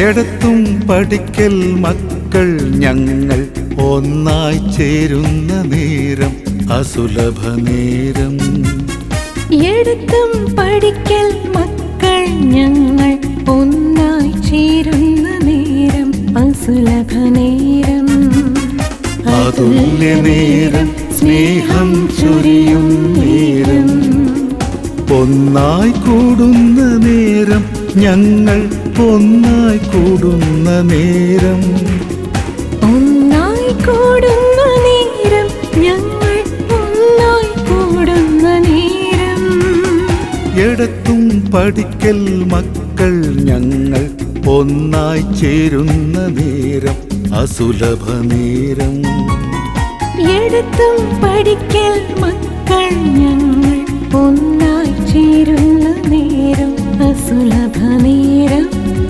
എടത്തും പഠിക്കൽ മക്കൾ ഞങ്ങൾ ഒന്നായി ചേരുന്ന നേരം അസുലഭ നേരം എടുത്തും പഠിക്കൽ മക്കൾ ഞങ്ങൾ ഒന്നായി ചേരുന്ന നേരം അസുലഭ നേരം അതുല്യ നേരം സ്നേഹം ചൊരിയും നേരം ഒന്നായി കൂടുന്ന നേരം ഞങ്ങൾ ഒന്നായി കൂടുന്ന നേരം ഒന്നായി കൂടുന്ന നേരം ഞങ്ങൾ ഒന്നായി കൂടുന്ന നേരം എടത്തും പഠിക്കൽ മക്കൾ ഞങ്ങൾ ഒന്നായി ചേരുന്ന നേരം അസുലഭ നേരം എടുത്തും പഠിക്കൽ മക്കൾ ഞങ്ങൾ ഒന്നായി ചേരുന്ന നേരം അസുലഭ നേരം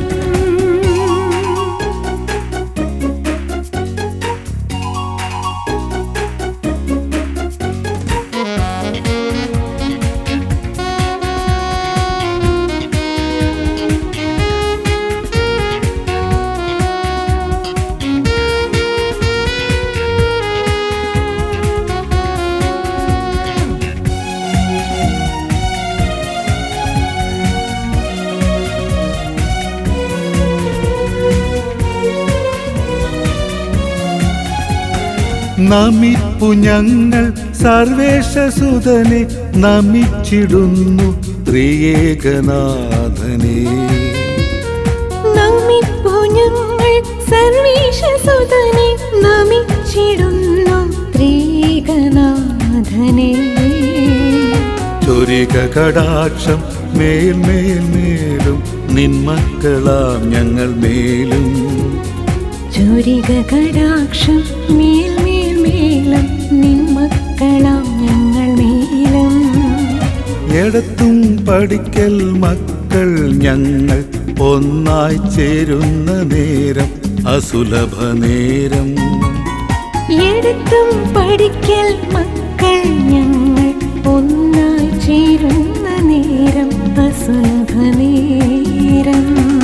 നമിപ്പു ഞങ്ങൾ സർവേശസുതനെ നമിച്ചിടുന്നു ത്രിയേകനാഥനെ നമിപ്പു ഞങ്ങൾ സർവേശസുതനെ നമിച്ചിടുന്നു ത്രീകനാഥനെ ചൊരിക കടാക്ഷം മേൽ മേൽ മേലും നിന്മക്കളാം ഞങ്ങൾ മേലും ചുരിക കടാക്ഷം മേൽ മേൽ മേലും നിന്മക്കളാം ഞങ്ങൾ മേലും എടത്തും പഠിക്കൽ മക്കൾ ഞങ്ങൾ ഒന്നായി ചേരുന്ന നേരം അസുലഭ നേരം എടുത്തും പഠിക്കൽ മക്കൾ ഞങ്ങൾ ഒന്നായി ചേരുന്ന നേരം അസുലഭ നേരം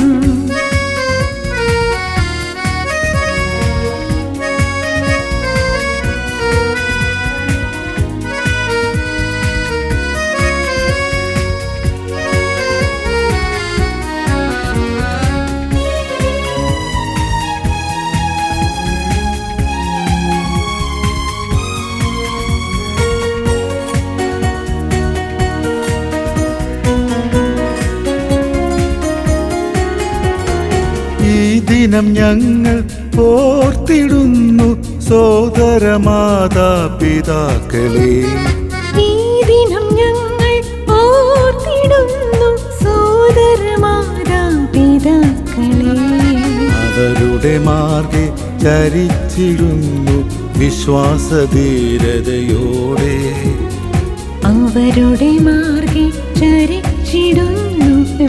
ഈ ദിനം ഞങ്ങൾ ഓർത്തിടുന്നു സോദര മാതാപിതാക്കളെ ഈ ദിനം ഞങ്ങൾ ഓർത്തിടുന്നു സോദര മാതാപിതാക്കളെ അവരുടെ മാർഗെ ചരിച്ചിടുന്നു വിശ്വാസധീരതയോടെ അവരുടെ മാർഗെ ചരിച്ചിടുന്നു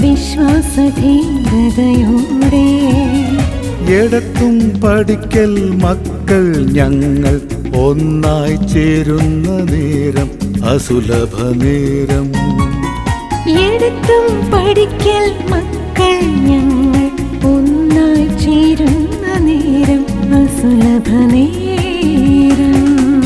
വിശ്വാസധീരതയോടെ എടത്തും പഠിക്കൽ മക്കൾ ഞങ്ങൾ ഒന്നായി ചേരുന്ന നേരം അസുലഭ നേരം എടുത്തും പഠിക്കൽ മക്കൾ ഞങ്ങൾ ഒന്നായി ചേരുന്ന നേരം അസുലഭ നേരം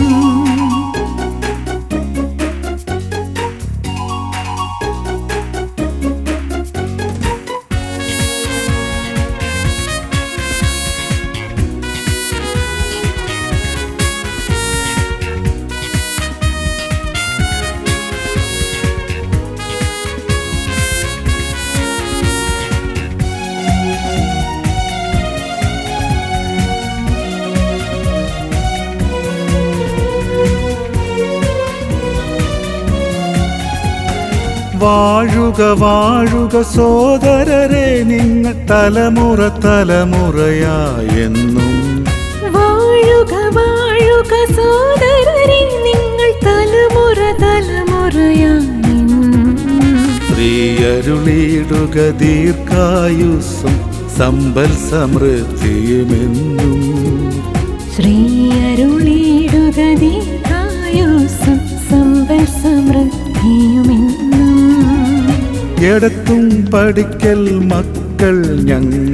വാഴുക വാഴുക സോദരരെ നിങ്ങൾ തലമുറ തലമുറയായെന്നും വാഴുക വാഴുക സോദരരെ നിങ്ങൾ തലമുറ തലമുറയാണെന്നും സ്ത്രീയരുളിയിടുക ദീർഘായുസ്സും സമ്പൽ സമൃദ്ധിയുമെന്നും ശ്രീ അരുളിയിടുക ദീർഘായുസ്സും സമ്പൽ സമൃദ്ധിയുമെന്നും എടത്തും പഠിക്കൽ മക്കൾ ഞങ്ങൾ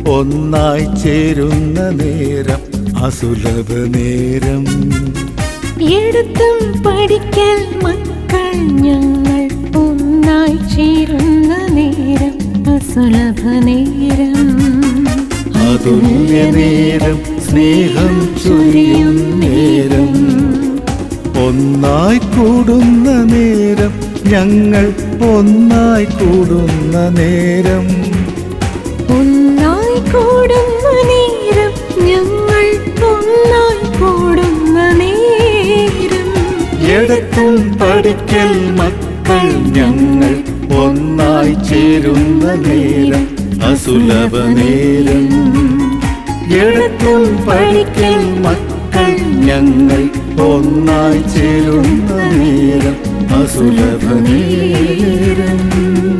ഒന്നായി ചേരുന്ന നേരം അസുലഭ നേരം എടുത്തും പഠിക്കൽ മക്കൾ ഞങ്ങൾ ഒന്നായി ചേരുന്ന നേരം അസുലഭ നേരം അതുല്യ നേരം സ്നേഹം ചൊരിയും നേരം ഒന്നായി കൂടുന്ന നേരം ഞങ്ങൾ ഒന്നായി കൂടുന്ന നേരം ഒന്നായി കൂടുന്ന നേരം ഞങ്ങൾ ഒന്നായി കൂടുന്ന നേരം എടുത്തും പഠിക്കൽ മക്കൾ ഞങ്ങൾ ഒന്നായി ചേരുന്ന നേരം അസുലഭ നേരം എടുത്തും പഠിക്കൽ മക്കൾ ഞങ്ങൾ ഒന്നായി ചേരുന്ന നേരം അസുലഭ നേരം